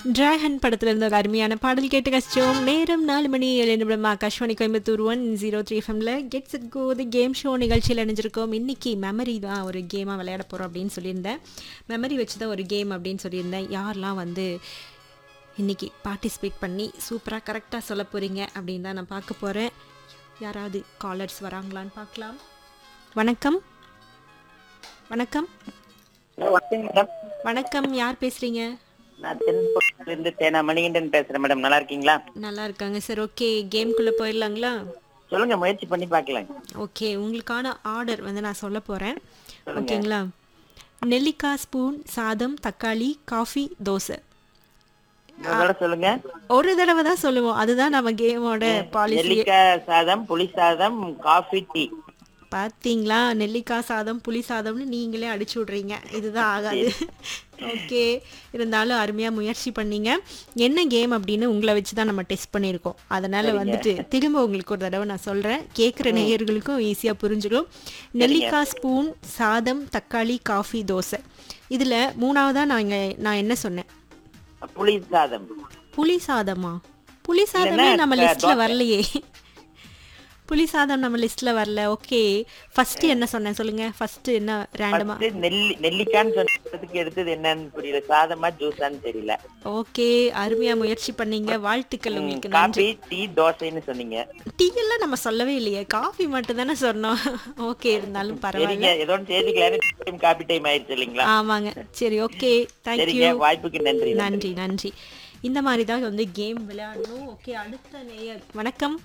Dragon படத்துல இருந்த ஒரு அருமையான பாடல் கேட்டு கஷ்டம் நேரம் நாலு மணி ஏழு நிமிடம் Akashvani Coimbatore one zero three எஃப்எம்ல gets it go the game show நிகழ்ச்சியில் இணைஞ்சிருக்கோம் இன்னைக்கு மெமரி தான் ஒரு கேமாக விளையாட போகிறோம் அப்படின்னு சொல்லியிருந்தேன் மெமரி வச்சு தான் ஒரு கேம் அப்படின்னு சொல்லியிருந்தேன் யாரெல்லாம் வந்து இன்னைக்கு பார்ட்டிசிபேட் பண்ணி சூப்பராக கரெக்டாக சொல்ல போகிறீங்க அப்படின்னு தான் நான் பார்க்க போகிறேன் யாராவது காலர்ஸ் வராங்களான்னு பார்க்கலாம் வணக்கம் வணக்கம் வணக்கம் மேடம் வணக்கம் யார் பேசுகிறீங்க நான் தென்பொருளிலிருந்து இருந்து தேனா மணிகண்டன் பேசுறேன் மேடம் நல்லா இருக்கீங்களா நல்லா இருக்காங்க சார் ஓகே கேம்குள்ளே போயிடலாங்களா சொல்லுங்க முயற்சி பண்ணி பார்க்கலாம் ஓகே உங்களுக்கான ஆர்டர் வந்து நான் சொல்ல போகிறேன் ஓகேங்களா நெல்லிக்காய் ஸ்பூன் சாதம் தக்காளி காஃபி தோசை அதோட சொல்லுங்க ஒரு தடவை தான் சொல்லுவோம் அதுதான் நம்ம கேமோட பாலிசி நெல்லிக்காய் சாதம் புளி சாதம் காஃபி டீ பார்த்தீங்களா நெல்லிக்காய் சாதம் புளி சாதம்னு நீங்களே அடிச்சு விட்றீங்க இதுதான் ஆகாது ஓகே இருந்தாலும் அருமையாக முயற்சி பண்ணீங்க என்ன கேம் அப்படின்னு உங்களை வச்சு தான் நம்ம டெஸ்ட் பண்ணியிருக்கோம் அதனால் வந்துட்டு திரும்ப உங்களுக்கு ஒரு தடவை நான் சொல்கிறேன் கேட்குற நேயர்களுக்கும் ஈஸியாக புரிஞ்சிடும் நெல்லிக்காய் ஸ்பூன் சாதம் தக்காளி காஃபி தோசை இதில் மூணாவதாக நான் இங்கே நான் என்ன சொன்னேன் புளி சாதம் புளி சாதமா புளி சாதமே இல்லைன்னா நம்ம த- லிஸ்ட்ல தோசை. வரலையே புளி சாதம் நம்ம லிஸ்ட்ல வரல ஓகே ஃபர்ஸ்ட் என்ன சொன்னேன் சொல்லுங்க ஃபர்ஸ்ட் என்ன ரேண்டமா First நெல்லி நெல்லிக்கான்னு சொன்னதுக்கு எடுத்தது என்னன்னு புரியல சாதமா ஜூஸான்னு தெரியல ஓகே அருமையா முயற்சி பண்ணீங்க வாழ்த்துக்கள் உங்களுக்கு நன்றி காபி டீ தோசைன்னு சொன்னீங்க டீ எல்லாம் நம்ம சொல்லவே இல்லையே காஃபி மட்டும் தானே சொன்னோம் ஓகே இருந்தாலும் பரவாயில்ல சரிங்க ஏதோ ஒன்று செய்திக்கலாம் காபி டைம் ஆயிடுச்சு இல்லைங்களா ஆமாங்க சரி ஓகே தேங்க்யூ சரிங்க வாய்ப்புக்கு நன்றி நன்றி நன்றி இந்த மாதிரி தான் வந்து கேம் விளையாடணும் ஓகே அடுத்த நேயர் வணக்கம்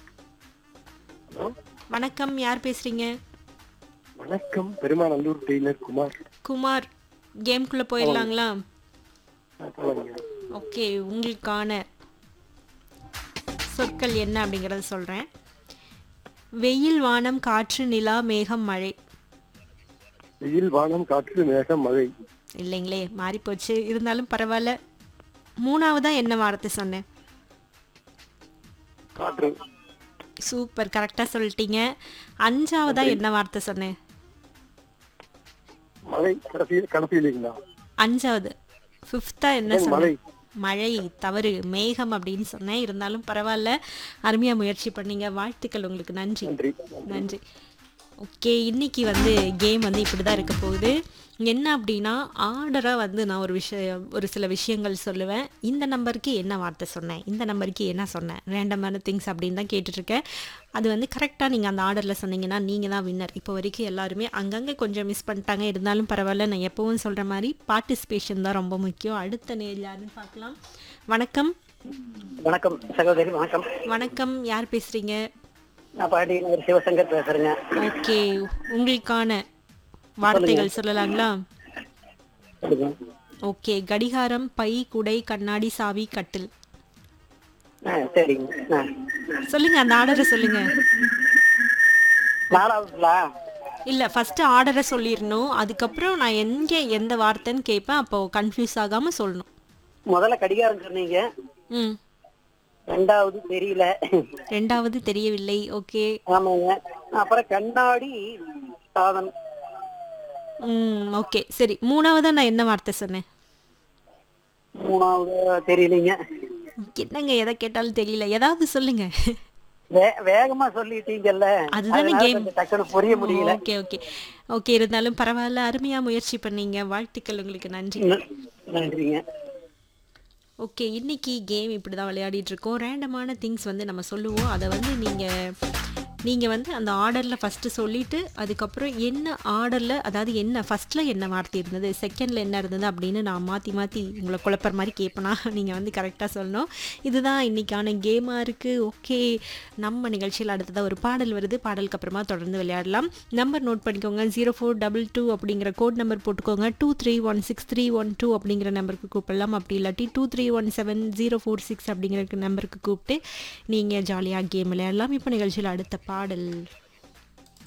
வணக்கம் யார் பேசுறீங்க வணக்கம் பெருமாநல்லூர் டெய்லர் குமார் குமார் கேம்குள்ள போயிடலாங்களா சொல்லுங்க ஓகே உங்களுக்கான சொற்கள் என்ன அப்படிங்கறத சொல்றேன் வெயில் வானம் காற்று நிலா மேகம் மழை வெயில் வானம் காற்று மேகம் மழை இல்லைங்களே மாறி போச்சு இருந்தாலும் பரவாயில்ல மூணாவதா என்ன வார்த்தை சொன்னேன் காற்று சூப்பர் கரெக்டா சொல்லிட்டீங்க அஞ்சாவதா என்ன வார்த்தை சொன்னேன் மழை கடைசி கடைசி இல்லைங்களா அஞ்சாவது ஃபிஃப்த்தா என்ன மழை. சொன்னேன் மழை தவறு மேகம் அப்படின்னு சொன்னேன் இருந்தாலும் பரவாயில்ல அருமையா முயற்சி பண்ணீங்க வாழ்த்துக்கள் உங்களுக்கு நன்றி நன்றி நன்றி ஓகே இன்னைக்கு வந்து கேம் வந்து இப்படி தான் இருக்க போகுது என்ன அப்படின்னா ஆர்டராக வந்து நான் ஒரு விஷயம் ஒரு சில விஷயங்கள் சொல்லுவேன் இந்த நம்பருக்கு என்ன வார்த்தை சொன்னேன் இந்த நம்பருக்கு என்ன சொன்னேன் ரேண்டமான திங்ஸ் அப்படின்னு தான் கேட்டுட்ருக்கேன் அது வந்து கரெக்டாக நீங்கள் அந்த ஆர்டரில் சொன்னீங்கன்னா நீங்கள் தான் வின்னர் இப்போ வரைக்கும் எல்லாருமே அங்கங்கே கொஞ்சம் மிஸ் பண்ணிட்டாங்க இருந்தாலும் பரவாயில்ல நான் எப்பவும் சொல்கிற மாதிரி பார்ட்டிசிபேஷன் தான் ரொம்ப முக்கியம் அடுத்த நேர் யாருன்னு பார்க்கலாம் வணக்கம் வணக்கம் சகோதரி வணக்கம் வணக்கம் யார் பேசுகிறீங்க நான் பாடி நகர் சிவசங்கர் பேசுறேங்க ஓகே உங்களுக்கான வார்த்தைகள் சொல்லலாங்களா சொல்லுங்க. ஓகே கடிகாரம் பை குடை கண்ணாடி சாவி கட்டில் ஆ சரிங்க ஆ. சொல்லுங்க அந்த ஆர்டரை சொல்லுங்க நாலாவதுங்களா இல்ல ஃபர்ஸ்ட் ஆர்டரை சொல்லிடணும் அதுக்கப்புறம் நான் எங்க எந்த வார்த்தைன்னு கேட்பேன் அப்போ கன்ஃபியூஸ் ஆகாம சொல்லணும் முதல்ல கடிகாரம் சொன்னீங்க ம் ரெண்டாவது தெரியல ரெண்டாவது தெரியவில்லை ஓகே ஆமாங்க அப்புறம் கண்ணாடி சாதனம் ம் ஓகே சரி மூணாவதா நான் என்ன வார்த்தை சொன்னேன் மூணாவது தெரியலீங்க என்னங்க எதை கேட்டாலும் தெரியல ஏதாவது சொல்லுங்க வே வேகமா சொல்லிட்டீங்கல்ல அதுதானே அதனால game. கொஞ்சம் டக்குனு புரிய முடியல ஓகே ஓகே ஓகே இருந்தாலும் பரவாயில்ல அருமையா முயற்சி பண்ணீங்க வாழ்த்துக்கள் உங்களுக்கு நன்றி ந- நன்றிங்க ஓகே இன்னைக்கு கேம் இப்படி தான் விளையாடிட்டு இருக்கோம் ரேண்டமான திங்ஸ் வந்து நம்ம சொல்லுவோம் அதை வந்து நீங்கள் நீங்கள் வந்து அந்த ஆர்டரில் ஃபஸ்ட்டு சொல்லிவிட்டு அதுக்கப்புறம் என்ன ஆர்டரில் அதாவது என்ன ஃபஸ்ட்டில் என்ன வார்த்தை இருந்தது செகண்டில் என்ன இருந்தது அப்படின்னு நான் மாற்றி மாற்றி உங்களை குழப்பற மாதிரி கேட்பேனா நீங்கள் வந்து கரெக்டாக சொல்லணும் இதுதான் இன்றைக்கான கேமாக இருக்குது ஓகே நம்ம நிகழ்ச்சியில் அடுத்ததாக ஒரு பாடல் வருது பாடலுக்கு அப்புறமா தொடர்ந்து விளையாடலாம் நம்பர் நோட் பண்ணிக்கோங்க ஜீரோ ஃபோர் டபுள் டூ அப்படிங்கிற கோட் நம்பர் போட்டுக்கோங்க two three one six three one two அப்படிங்கிற நம்பருக்கு கூப்பிடலாம் அப்படி இல்லாட்டி two three one seven zero four six அப்படிங்கிற நம்பருக்கு கூப்பிட்டு நீங்கள் ஜாலியாக கேம் விளையாடலாம் இப்போ நிகழ்ச்சியில் அடுத்த பாடல்